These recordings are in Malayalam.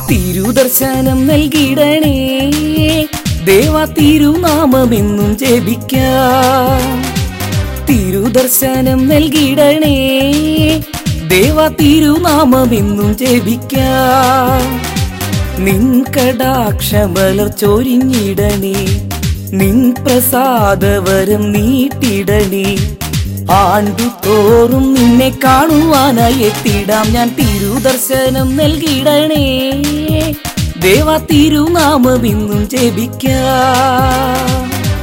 തിരുദർശനം നൽകിടണേ ദേവ തിരുനാമമെന്നും ജപിക്കാം തിരുദർശനം നൽകിടണേ ദേവ തിരുനാമമെന്നും ജപിക്കാം നിൻ കടാക്ഷമലർ ചൊരിഞ്ഞിടണേ നിൻ പ്രസാദവരം നീട്ടിടണേ ആണ്ടുതോറും നിന്നെ കാണുവാനായി എത്തിടാം ഞാൻ തിരുദർശനം നൽകിടണേ ദേവ തിരുനാമമെന്നും ജപിക്കാം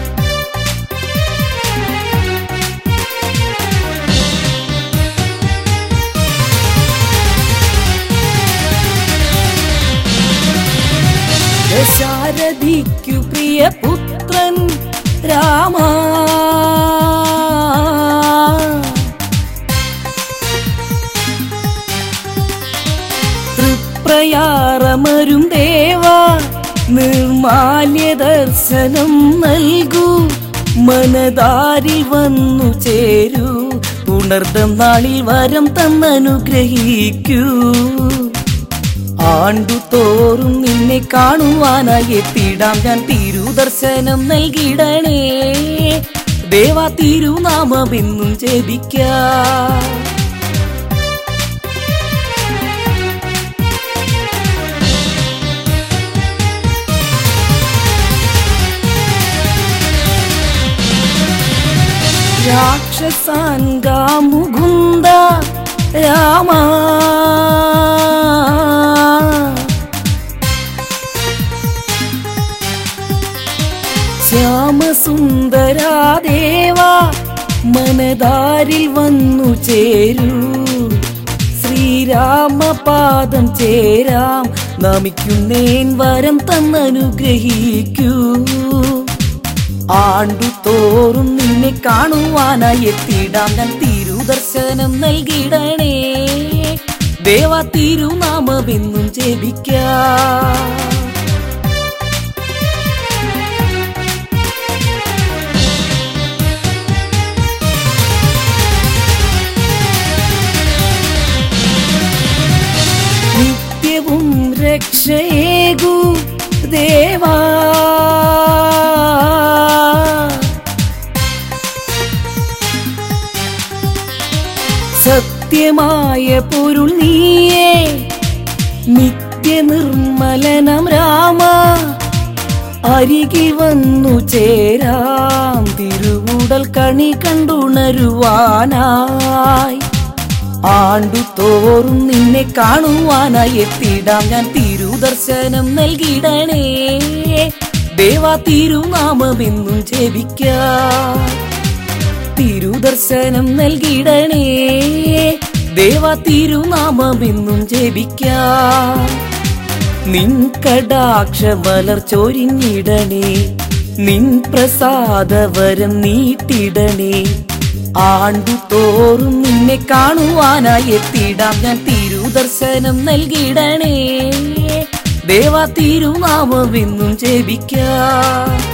ദശാരഥിക്കു പ്രിയ പുത്രൻ രാമ തൃപ്രയാറമരും ദേവ നിർമാല്യ ദർശനം നൽകൂ മനതാരിൽ വന്നു ചേരൂ ഉണർദം നാളിൽ വരം തന്നനുഗ്രഹിക്കൂ ആണ്ടുതോറും നിന്നെ കാണുവാനായി എത്തിടാം ഞാൻ തിരുദർശനം നൽകിടണേ ദേവ തിരുനാമമെന്നും ജപിക്കാം രാക്ഷസാൻഗാ മുകുന്ദ രാമ ശ്യാമസുന്ദരാദേവ മനതാരിൽ വന്നു ചേരൂ ശ്രീരാമപാദം ചേരാം നമിക്കുന്നേൻ വരം തന്നനുഗ്രഹിക്കൂ ആണ്ടുതോറും നിന്നെ കാണുവാനായി എത്തിടാം ഞാൻ തിരുദർശനം നൽകിടണേ ദേവ തിരുനാമമെന്നും ജപിക്കാം നിത്യവും രക്ഷയേകൂ ദേവാ സത്യമായ പൊരുൾ നീയേ നിത്യനിർമ്മലനം രാമ അരികിൽ വന്നു ചേരാം തിരുവുടൽ കണി കണ്ടുണരുവാനായി ആണ്ടുതോറും നിന്നെ കാണുവാനായി എത്തിടാം ഞാൻ തിരുദർശനം നൽകിടണേ ദേവ തിരുനാമമെന്നും ജപിക്കാം തിരുദർശനം നൽകിടണേ ദേവ തിരുനാമമെന്നും ജപിക്കാം നിൻ കടാക്ഷമലർ ചൊരിഞ്ഞിടണേ നിൻ പ്രസാദവരം നീട്ടിടണേ ആണ്ടുതോറും നിന്നെ കാണുവാനായി എത്തിടാം ഞാൻ തിരുദർശനം നൽകിടണേ ദേവ തിരുനാമമെന്നും ജപിക്കാം